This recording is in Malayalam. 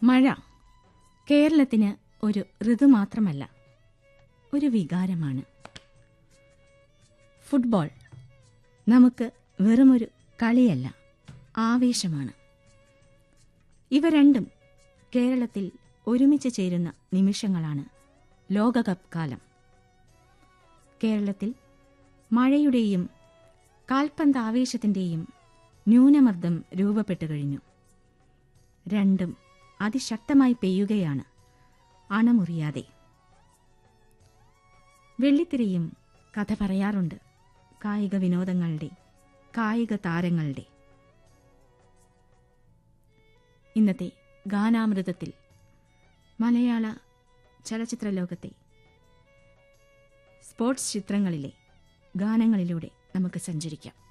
മഴ കേരളത്തിന് ഒരു ഋതു മാത്രമല്ല ഒരു വികാരമാണ് ഫുട്ബോൾ നമുക്ക് വെറുമൊരു കളിയല്ല ആവേശമാണ് ഇവ രണ്ടും കേരളത്തിൽ ഒരുമിച്ച് ചേരുന്ന നിമിഷങ്ങളാണ് ലോകകപ്പ് കാലം കേരളത്തിൽ മഴയുടെയും കാൽപന്ത് ആവേശത്തിന്റെയും ന്യൂനമർദ്ദം രൂപപ്പെട്ടു കഴിഞ്ഞു രണ്ടും അതിശക്തമായി പെയ്യുകയാണ് അണമുറിയാതെ വെള്ളിത്തിരയും കഥ പറയാറുണ്ട് കായിക വിനോദങ്ങളുടെ കായിക താരങ്ങളുടെ ഇന്നത്തെ ഗാനാമൃതത്തിൽ മലയാള ചലച്ചിത്ര ലോകത്തെ സ്പോർട്സ് ചിത്രങ്ങളിലെ ഗാനങ്ങളിലൂടെ നമുക്ക് സഞ്ചരിക്കാം